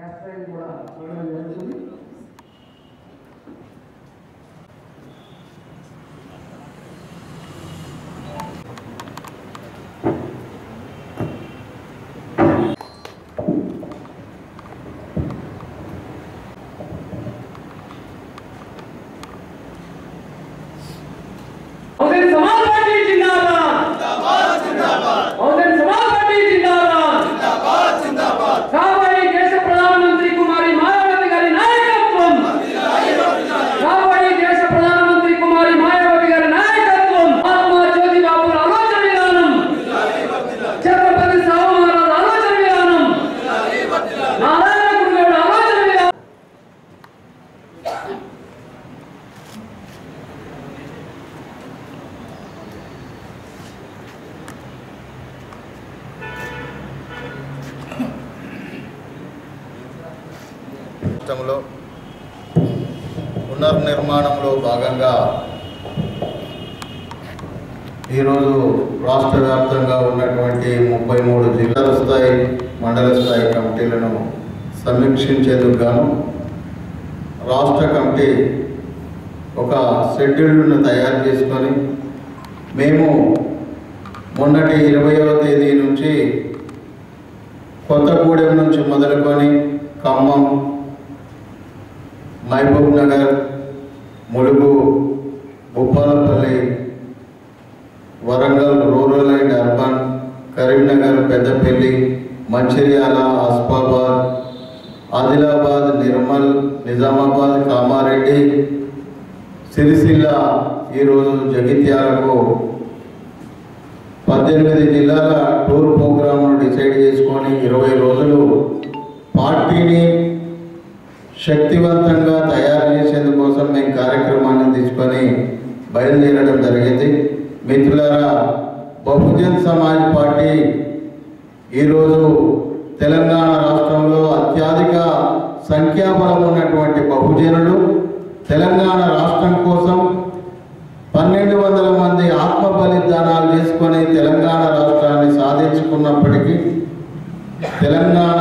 క్యాస్ట్రైన్ కూడా చూడడం జరుగుతుంది बहुजन समाज पार्टी जिंदाबाद बहुजन समाज पार्टी जिंदाबाद కాబోయే దేశ ప్రధానమంత్రి కుమారి మాయావతి గారి నాయకత్వం కాబోయే దేశ ప్రధానమంత్రి కుమారి మాయావతి గారి నాయకత్వం మహాత్మా జ్యోతి బాబు ఆలోచన విధానం ఛత్రపతి సాహు మహారాజ్ ఆలోచన విధానం నారాయణ గురుగారు ఆలోచన విధానం రాష్ట్రంలో పునర్నిర్మాణంలో భాగంగా ఈరోజు రాష్ట్ర వ్యాప్తంగా ఉన్నటువంటి ముప్పై మూడు జిల్లాల స్థాయి మండల స్థాయి కమిటీలను సమీక్షించేందుకు గాను రాష్ట్ర కమిటీ ఒక షెడ్యూల్ను తయారు చేసుకొని మేము మొన్నటి ఇరవయవ తేదీ నుంచి కొత్తగూడెం నుంచి మొదలుకొని Khammam Mahabubnagar Mulugu Bhupalpally Warangal rural and urban Karimnagar Peddapalli Mancherial Asifabad Adilabad Nirmal Nizamabad Kamareddy Sircilla ఈరోజు జగిత్యాలకు పద్దెనిమిది జిల్లాల టూర్ ప్రోగ్రామ్ను డిసైడ్ చేసుకొని ఇరవై రోజులు పార్టీని శక్తివంతంగా తయారు చేసేందుకోసం మేము కార్యక్రమాన్ని తీసుకొని బయలుదేరడం జరిగింది మిత్రులారా బహుజన్ సమాజ్ పార్టీ ఈరోజు తెలంగాణ రాష్ట్రంలో అత్యధిక సంఖ్యాబలం ఉన్నటువంటి బహుజనులు తెలంగాణ రాష్ట్రం కోసం పన్నెండు వందల మంది ఆత్మ బలిదానాలు చేసుకొని తెలంగాణ రాష్ట్రాన్ని సాధించుకున్నప్పటికీ తెలంగాణ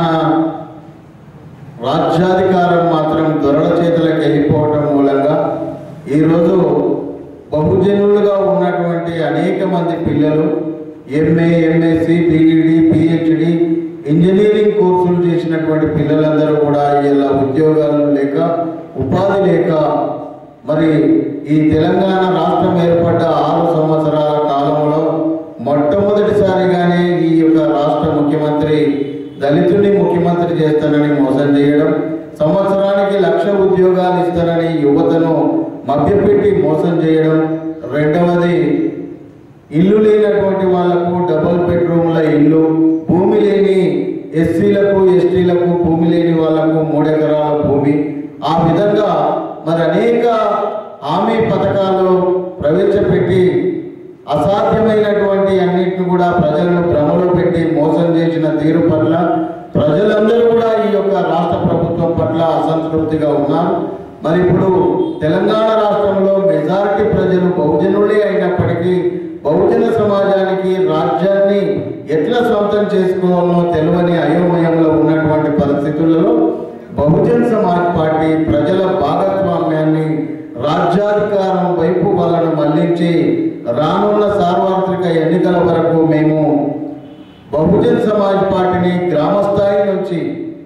రాజ్యాధికారం మాత్రం దొరల చేతులకు వెళ్ళిపోవటం మూలంగా ఈరోజు బహుజనులుగా ఉన్నటువంటి అనేక మంది పిల్లలు MA MSc BEd PhD engineering కోర్సులు చేసినటువంటి పిల్లలందరూ కూడా ఇలా ఉద్యోగాలు లేక ఉపాధి లేక మరి ఈ తెలంగాణ రాష్ట్రం ఏర్పడ్డ ఆరు సంవత్సరాల కాలంలో మొట్టమొదటిసారిగానే ఈ యొక్క రాష్ట్ర ముఖ్యమంత్రి దళితుడిని ముఖ్యమంత్రి చేస్తానని మోసం చేయడం సంవత్సరానికి లక్ష ఉద్యోగాలు ఇస్తానని యువతను మభ్యపెట్టి మోసం చేయడం రెండవది ఇల్లు లేనటువంటి వాళ్లకు డబుల్ బెడ్రూమ్ల ఇల్లు భూమి లేని ఎస్సీలకు ఎస్టీలకు భూమి లేని వాళ్లకు మూడెకరాల భూమి ఆ విధంగా మరి అనేక హామీ పథకాలు ప్రవేశపెట్టి అసాధ్యమైనటువంటి అన్నిటిని కూడా ప్రజలను భ్రమలో పెట్టి మోసం చేసిన తీరు పట్ల ప్రజలందరూ కూడా ఈ యొక్క రాష్ట్ర ప్రభుత్వం పట్ల అసంతృప్తిగా ఉన్నారు మరి ఇప్పుడు తెలంగాణ రాష్ట్రంలో మెజారిటీ ప్రజలు బహుజనులే అయినప్పటికీ బహుజన సమాజానికి రాజ్యాన్ని ఎట్లా సొంతం చేసుకోవాలో తెలియని అయోమయంలో ఉన్నటువంటి పరిస్థితులలో బహుజన్ సమాజ్ పార్టీ ప్రజల భాగస్వామ్యాన్ని రాజ్యాధికారం వైపు వాళ్ళను మళ్లించి రానున్న సార్వత్రిక ఎన్నికల వరకు మేము బహుజన్ సమాజ్ పార్టీని గ్రామ స్థాయి నుంచి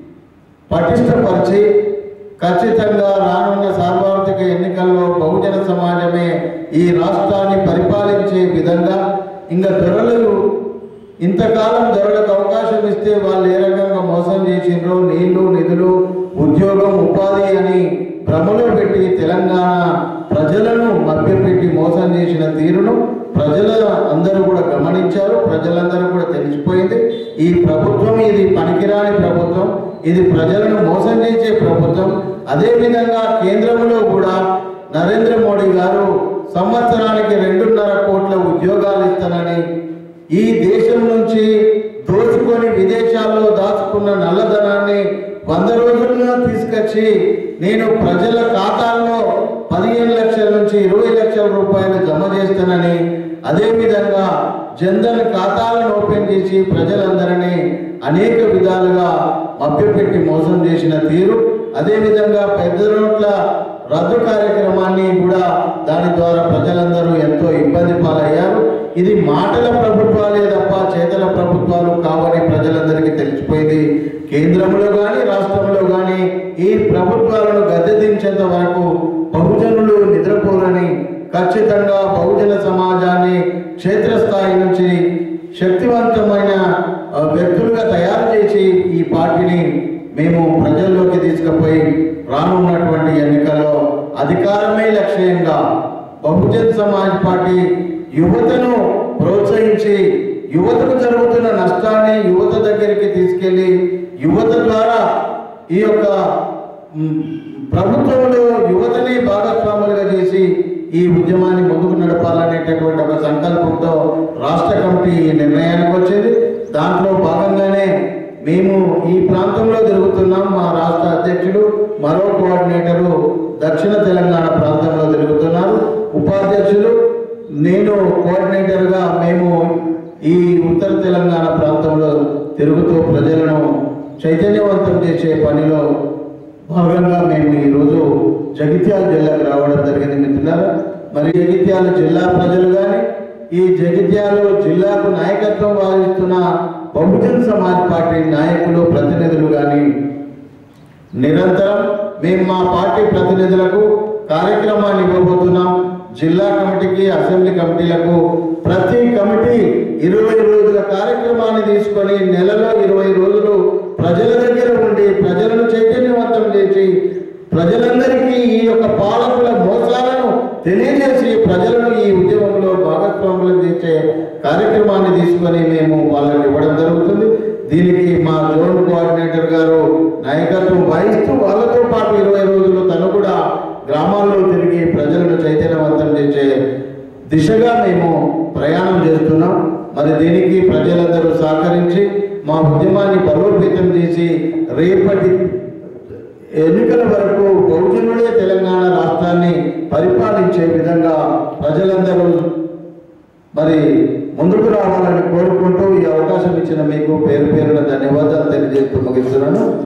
పటిష్టపరిచి ఖచ్చితంగా రానున్న సార్వత్రిక ఎన్నికల్లో బహుజన సమాజమే ఈ రాష్ట్రాన్ని పరిపాలించే విధంగా ఇంకా దొరలు ఇంతకాలం దొరలకు అవకాశం ఇస్తే వాళ్ళు ఏ రకంగా మోసం చేసిండ్రో నీళ్లు నిధులు ఉద్యోగం ఉపాధి అని భ్రమలో పెట్టి తెలంగాణ ప్రజలను మభ్యపెట్టి మోసం చేసిన తీరును ప్రజల అందరూ కూడా గమనించారు ప్రజలందరూ కూడా తెలిసిపోయింది ఈ ప్రభుత్వం ఇది పనికిరాని ప్రభుత్వం ఇది ప్రజలను మోసం చేసే ప్రభుత్వం అదేవిధంగా కేంద్రంలో కూడా నరేంద్ర మోడీ గారు సంవత్సరానికి రెండున్నర కోట్ల ఉద్యోగాలు ఇస్తానని ఈ దేశం నుంచి దోచుకొని విదేశాల్లో దాచుకున్న నల్లధనాన్ని వంద రోజుల్లో తీసుకొచ్చి నేను ప్రజల ఖాతాల్లో పదిహేను లక్షల నుంచి ఇరవై లక్షల రూపాయలు జమ చేస్తానని అదేవిధంగా జన్ధన్ ఖాతాలను ఓపెన్ చేసి ప్రజలందరినీ అనేక విధాలుగా మభ్యపెట్టి మోసం చేసిన తీరు అదేవిధంగా పెద్ద నోట్ల రద్దు కార్యక్రమాన్ని కూడా దాని ద్వారా ప్రజలందరూ ఎంతో ఇబ్బంది పాలయ్యారు ఇది మాటల ప్రభుత్వాలే తప్ప చేతల ప్రభుత్వాలు కావని ప్రజలందరికీ తెలిసిపోయింది కేంద్రంలో కానీ రాష్ట్రంలో కానీ ఈ ప్రభుత్వాలను గద్దెదించేంత వరకు బహుజనులు నిద్రపోరని ఖచ్చితంగా బహుజన సమాజాన్ని క్షేత్రస్థాయి నుంచి శక్తివంతమైన ఆ, వ్యక్తులుగా తయారు చేసి ఈ పార్టీని మేము ప్రజల్లోకి తీసుకుపోయి రానున్నటువంటి ఎన్నికల్లో అధికారమే లక్ష్యంగా బహుజన్ సమాజ్ పార్టీ యువతను ప్రోత్సహించి యువతకు జరుగుతున్న నష్టాన్ని యువత దగ్గరికి తీసుకెళ్లి యువత ద్వారా ఈ యొక్క మ్, ప్రభుత్వంలో యువతని భాగస్వాములుగా చేసి ఈ ఉద్యమాన్ని ముందుకు నడపాలనేటటువంటి ఒక సంకల్పంతో రాష్ట్ర కమిటీ ఈ నిర్ణయానికి వచ్చింది దాంట్లో భాగంగానే మేము ఈ ప్రాంతంలో తిరుగుతున్నాం మా రాష్ట్ర అధ్యక్షుడు మరో కోఆర్డినేటరు దక్షిణ తెలంగాణ ప్రాంతంలో తిరుగుతున్నారు ఉపాధ్యక్షులు నేను కోఆర్డినేటర్గా మేము ఈ ఉత్తర తెలంగాణ ప్రాంతంలో తిరుగుతూ ప్రజలను చైతన్యవంతం చేసే పనిలో భాగంగా మేము ఈరోజు జగిత్యాల జిల్లాకు రావడం జరిగింది మిత్రులారా మరి జగిత్యాల జిల్లా ప్రజలు కానీ ఈ జగిత్యాల జిల్లాకు నాయకత్వం వహిస్తున్న బహుజన్ సమాజ్ పార్టీ నాయకులు ప్రతినిధులు కానీ నిరంతరం మేము మా పార్టీ ప్రతినిధులకు కార్యక్రమాన్ని ఇవ్వబోతున్నాం జిల్లా కమిటీకి అసెంబ్లీ కమిటీలకు ప్రతి కమిటీ ఇరవై రోజుల కార్యక్రమాన్ని తీసుకొని నెలలో ఇరవై రోజులు ప్రజల దగ్గర ఉండి ప్రజలను చైతన్యవంతం చేసి ప్రజలందరికీ ఈ యొక్క పాలకుల మోసాలను తెలియజేసి ప్రజలను ఈ ఉద్యమంలో భాగస్వాములు చేసే కార్యక్రమాన్ని తీసుకొని మేము వాళ్ళకి ఇవ్వడం జరుగుతుంది దీనికి మా జోన్ కోఆర్డినేటర్ గారు నాయకత్వం వహిస్తూ వాళ్ళతో పాటు ఇరవై రోజులు తను కూడా గ్రామాల్లో తిరిగి ప్రజలను చైతన్యవంతం చేసే దిశగా మేము ప్రయాణం చేస్తున్నాం మరి దీనికి ప్రజలందరూ సహకరించి మా ఉద్యమాన్ని బలోపేతం చేసి రేపటి ఎన్నికల వరకు బహుజనులే తెలంగాణ రాష్ట్రాన్ని పరిపాలించే విధంగా ప్రజలందరూ మరి ముందుకు రావాలని కోరుకుంటూ ఈ అవకాశం ఇచ్చిన మీకు పేరు పేరున ధన్యవాదాలు తెలియజేస్తూ ముగిస్తున్నాను